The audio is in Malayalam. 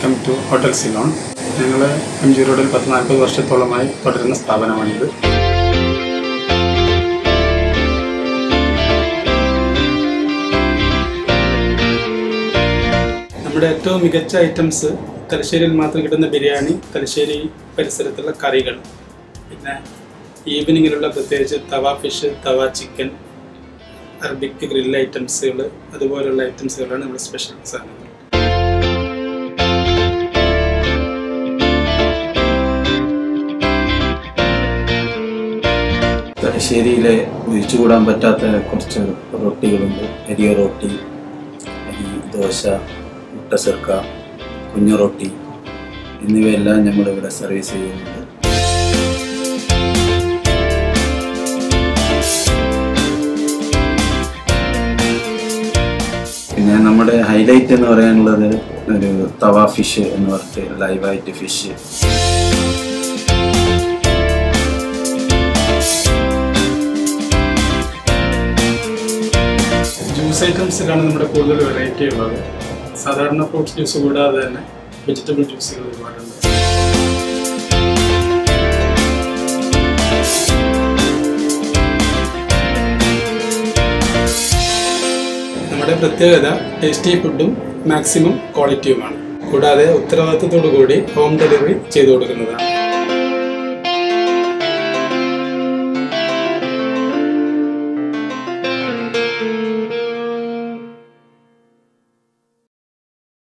വെൽക്കം ടു ഹോട്ടൽ സിലോൺ ഞങ്ങൾ എം ജി റോഡിൽ പത്ത് നാൽപ്പത് വർഷത്തോളമായി തുടരുന്ന സ്ഥാപനമാണിത് നമ്മുടെ ഏറ്റവും മികച്ച ഐറ്റംസ് തലശ്ശേരിയിൽ മാത്രം കിട്ടുന്ന ബിരിയാണി തലശ്ശേരി പരിസരത്തുള്ള കറികൾ പിന്നെ ഈവനിങ്ങിലുള്ള പ്രത്യേകിച്ച് tawa fish tawa chicken Arabic grill ഐറ്റംസുകൾ അതുപോലുള്ള ഐറ്റംസുകളാണ് നമ്മുടെ സ്പെഷ്യൽ സാധനങ്ങൾ തലശ്ശേരിയിലെ ഒഴിച്ചുകൂടാൻ പറ്റാത്ത കുറച്ച് റൊട്ടികളുണ്ട് അരിയ റൊട്ടി അരി ദോശ മുട്ട ചെറുക്ക കുഞ്ഞു റൊട്ടി എന്നിവയെല്ലാം നമ്മളിവിടെ സർവീസ് ചെയ്യുന്നുണ്ട് പിന്നെ നമ്മുടെ ഹൈലൈറ്റ് എന്ന് പറയാനുള്ളത് ഒരു തവ ഫിഷ് എന്ന് പറഞ്ഞിട്ട് ലൈവായിട്ട് ഫിഷ് ജ്യൂസ് ഐറ്റംസിലാണ് നമ്മുടെ കൂടുതൽ വെറൈറ്റി ഉള്ളത് സാധാരണ ഫ്രൂട്ട്സ് ജ്യൂസ് കൂടാതെ തന്നെ വെജിറ്റബിൾ ജ്യൂസുകൾ ഒരുപാടുണ്ട് നമ്മുടെ പ്രത്യേകത ടേസ്റ്റി ഫുഡും മാക്സിമം ക്വാളിറ്റിയുമാണ് കൂടാതെ ഉത്തരവാദിത്തത്തോടു കൂടി ഹോം ഡെലിവറി ചെയ്തു കൊടുക്കുന്നതാണ്